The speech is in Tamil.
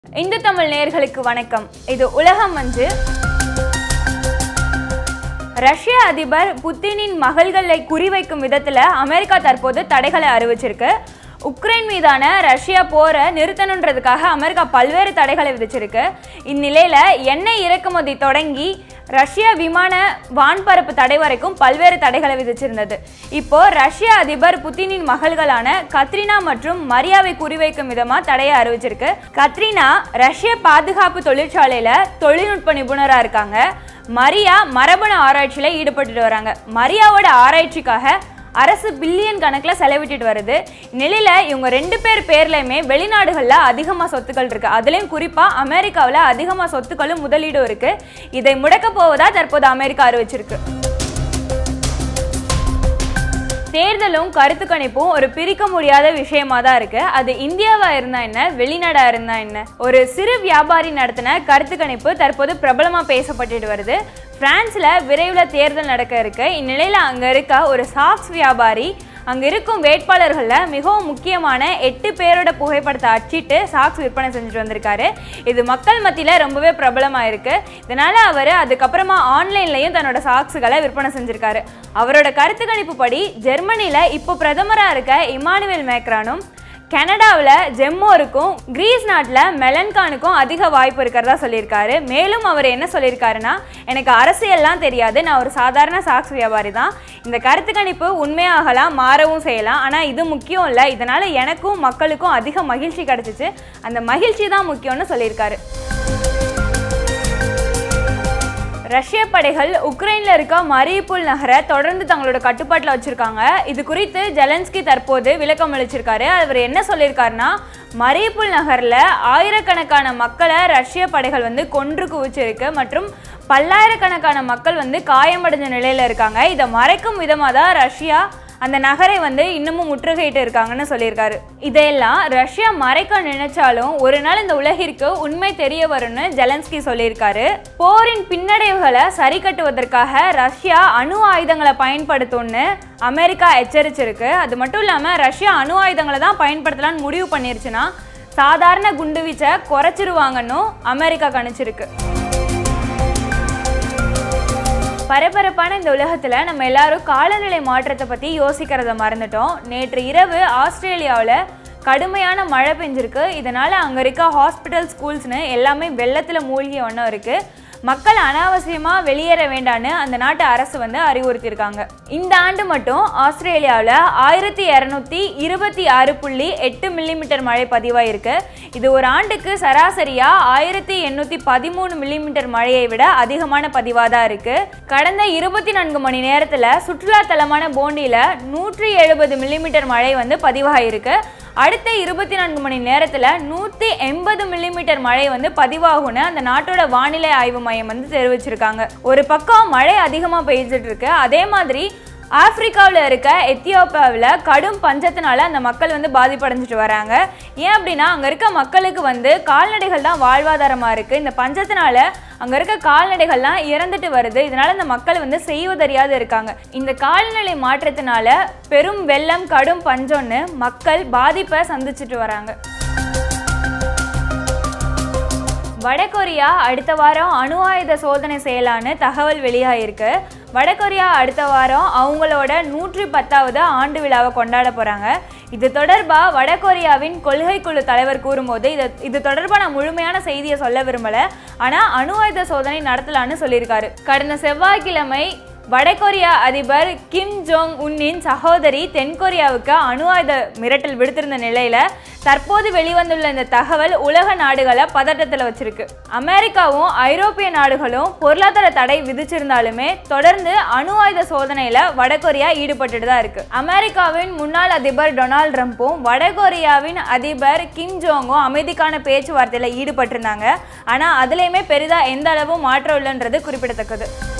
இந்து தமிழ் நேயர்களுக்கு வணக்கம் இது உலகம் மஞ்சு ரஷ்ய அதிபர் புத்தினின் மகள்களை குறிவைக்கும் விதத்தில் அமெரிக்கா தற்போது தடைகளை அறிவிச்சிருக்கு உக்ரைன் மீதான ரஷ்யா போரை நிறுத்தணுன்றதுக்காக அமெரிக்கா பல்வேறு தடைகளை விதிச்சிருக்கு இந்நிலையில் எண்ணெய் இறக்குமதி தொடங்கி ரஷ்ய விமான வான்பரப்பு தடை வரைக்கும் பல்வேறு தடைகளை விதிச்சிருந்தது இப்போ ரஷ்ய அதிபர் புத்தினின் மகள்களான கத்ரினா மற்றும் மரியாவை குறிவைக்கும் விதமா தடையை அறிவிச்சிருக்கு கத்ரினா ரஷ்ய பாதுகாப்பு தொழிற்சாலையில தொழில்நுட்ப நிபுணரா இருக்காங்க மரியா மரபணு ஆராய்ச்சியில ஈடுபட்டுட்டு வராங்க மரியாவோட ஆராய்ச்சிக்காக அரசு பில்லியன் கணக்கில் செலவிட்டுட்டு வருது நிலையில இவங்க ரெண்டு பேர் பேர்லையுமே வெளிநாடுகளில் அதிகமாக சொத்துக்கள் இருக்கு அதுலேயும் குறிப்பாக அமெரிக்காவில் அதிகமாக சொத்துக்களும் முதலீடும் இருக்கு இதை முடக்க போவதா தற்போது அமெரிக்கா அறிவிச்சிருக்கு தேர்தலும் கருத்து கணிப்பும் ஒரு பிரிக்க முடியாத விஷயமா தான் இருக்கு அது இந்தியாவா இருந்தா என்ன வெளிநாடா இருந்தா என்ன ஒரு சிறு வியாபாரி நடத்தின கருத்து கணிப்பு தற்போது பிரபலமா பேசப்பட்டுட்டு வருது பிரான்ஸ்ல விரைவில் தேர்தல் நடக்க இருக்கு இந்நிலையில அங்க இருக்க ஒரு சாக்ஸ் வியாபாரி அங்க இருக்கும் வேட்பாளர்களில் மிகவும் முக்கியமான எட்டு பேரோட புகைப்படத்தை அச்சிட்டு சாக்ஸ் விற்பனை செஞ்சுட்டு வந்திருக்காரு இது மக்கள் மத்தியில் ரொம்பவே பிரபலமாக இருக்கு இதனால அவர் அதுக்கப்புறமா ஆன்லைன்லையும் தன்னோட சாக்ஸுகளை விற்பனை செஞ்சிருக்காரு அவரோட கருத்து கணிப்பு படி ஜெர்மனியில் இப்போ பிரதமராக இருக்க இமானுவேல் மேக்ரானும் கனடாவில் ஜெம்மோருக்கும் கிரீஸ் நாட்டில் மெலன்கானுக்கும் அதிக வாய்ப்பு இருக்கிறதா சொல்லியிருக்காரு மேலும் அவர் என்ன சொல்லியிருக்காருன்னா எனக்கு அரசியல்லாம் தெரியாது நான் ஒரு சாதாரண சாக்ஸ் வியாபாரி தான் இந்த கருத்து கணிப்பு உண்மையாகலாம் மாறவும் செய்யலாம் ஆனால் இது முக்கியம் இல்லை இதனால் எனக்கும் மக்களுக்கும் அதிக மகிழ்ச்சி கிடச்சிச்சு அந்த மகிழ்ச்சி தான் முக்கியம்னு சொல்லியிருக்காரு ரஷ்ய படைகள் உக்ரைன்ல இருக்க மரியுபுல் நகரை தொடர்ந்து தங்களோட கட்டுப்பாட்டில் வச்சிருக்காங்க இது குறித்து ஜெலன்ஸ்கி தற்போது விளக்கம் அளிச்சிருக்காரு அவர் என்ன சொல்லியிருக்காருன்னா மரியுபுல் நகர்ல ஆயிரக்கணக்கான மக்களை ரஷ்ய படைகள் வந்து கொன்று குவிச்சிருக்கு மற்றும் பல்லாயிரக்கணக்கான மக்கள் வந்து காயமடைஞ்ச நிலையில இருக்காங்க இதை மறைக்கும் விதமாக தான் ரஷ்யா அந்த நகரை வந்து இன்னமும் முற்றுகையிட்டு இருக்காங்கன்னு சொல்லியிருக்காரு இதையெல்லாம் ரஷ்யா மறைக்க நினைச்சாலும் ஒரு நாள் இந்த உலகிற்கு உண்மை தெரிய வரும்னு ஜெலன்ஸ்கி சொல்லியிருக்காரு போரின் பின்னடைவுகளை சரி கட்டுவதற்காக ரஷ்யா அணு ஆயுதங்களை பயன்படுத்தும்னு அமெரிக்கா எச்சரிச்சிருக்கு அது மட்டும் இல்லாமல் ரஷ்யா அணு ஆயுதங்களை தான் பயன்படுத்தலாம்னு முடிவு பண்ணிருச்சுன்னா சாதாரண குண்டுவீச்சை குறைச்சிருவாங்கன்னு அமெரிக்கா கணிச்சிருக்கு பரபரப்பான இந்த உலகத்தில் நம்ம எல்லாரும் காலநிலை மாற்றத்தை பற்றி யோசிக்கிறத மறந்துட்டோம் நேற்று இரவு ஆஸ்திரேலியாவில் கடுமையான மழை பெஞ்சிருக்கு இதனால் அங்கே இருக்க ஹாஸ்பிட்டல் ஸ்கூல்ஸ்னு எல்லாமே வெள்ளத்தில் மூழ்கிய ஒன்றும் இருக்குது மக்கள் அனாவசியமாக வெளியேற வேண்டான்னு அந்த நாட்டு அரசு வந்து அறிவுறுத்தியிருக்காங்க இந்த ஆண்டு மட்டும் ஆஸ்திரேலியாவில் ஆயிரத்தி இரநூத்தி இருபத்தி ஆறு புள்ளி எட்டு மில்லிமீட்டர் மழை பதிவாயிருக்கு இது ஒரு ஆண்டுக்கு சராசரியாக ஆயிரத்தி எண்ணூற்றி பதிமூணு மில்லிமீட்டர் மழையை விட அதிகமான பதிவாக தான் இருக்குது கடந்த இருபத்தி நான்கு மணி நேரத்தில் சுற்றுலா தலமான போண்டியில் நூற்றி எழுபது மில்லிமீட்டர் மழை வந்து பதிவாகிருக்கு அடுத்த இருபத்தி நான்கு மணி நேரத்தில் நூற்றி எண்பது மில்லிமீட்டர் மழை வந்து பதிவாகும்னு அந்த நாட்டோட வானிலை ஆய்வு மையம் வந்து தெரிவிச்சிருக்காங்க ஒரு பக்கம் மழை அதிகமாக பெய்ஞ்சிட்டு இருக்கு அதே மாதிரி ஆப்பிரிக்காவில் இருக்க எத்தியோப்பியாவில் கடும் பஞ்சத்தினால அந்த மக்கள் வந்து பாதிப்படைஞ்சிட்டு வராங்க ஏன் அப்படின்னா அங்கே இருக்க மக்களுக்கு வந்து கால்நடைகள் தான் வாழ்வாதாரமாக இருக்குது இந்த பஞ்சத்தினால அங்கே இருக்க கால்நடைகள்லாம் இறந்துட்டு வருது இதனால இந்த மக்கள் வந்து செய்வதறியாது இருக்காங்க இந்த கால்நிலை மாற்றத்தினால பெரும் வெள்ளம் கடும் பஞ்சம்னு மக்கள் பாதிப்பை சந்திச்சுட்டு வராங்க வடகொரியா அடுத்த வாரம் அணு ஆயுத சோதனை செய்யலான்னு தகவல் வெளியாகிருக்கு வடகொரியா அடுத்த வாரம் அவங்களோட நூற்றி பத்தாவது ஆண்டு விழாவை கொண்டாட போகிறாங்க இது தொடர்பாக வடகொரியாவின் கொள்கை குழு தலைவர் கூறும்போது இது இது தொடர்பாக நான் முழுமையான செய்தியை சொல்ல விரும்பலை ஆனால் அணு ஆயுத சோதனை நடத்தலான்னு சொல்லியிருக்காரு கடந்த செவ்வாய்க்கிழமை வடகொரியா அதிபர் கிம் ஜோங் உன்னின் சகோதரி தென்கொரியாவுக்கு அணு ஆயுத மிரட்டல் விடுத்திருந்த நிலையில தற்போது வெளிவந்துள்ள இந்த தகவல் உலக நாடுகளை பதட்டத்தில் வச்சிருக்கு அமெரிக்காவும் ஐரோப்பிய நாடுகளும் பொருளாதார தடை விதிச்சிருந்தாலுமே தொடர்ந்து அணு ஆயுத சோதனையில வடகொரியா ஈடுபட்டுட்டு தான் இருக்கு அமெரிக்காவின் முன்னாள் அதிபர் டொனால்ட் ட்ரம்ப்பும் வடகொரியாவின் அதிபர் கிம் ஜோங்கும் அமைதிக்கான பேச்சுவார்த்தையில் ஈடுபட்டிருந்தாங்க ஆனால் அதுலேயுமே பெரிதாக எந்த அளவும் மாற்றம் இல்லைன்றது குறிப்பிடத்தக்கது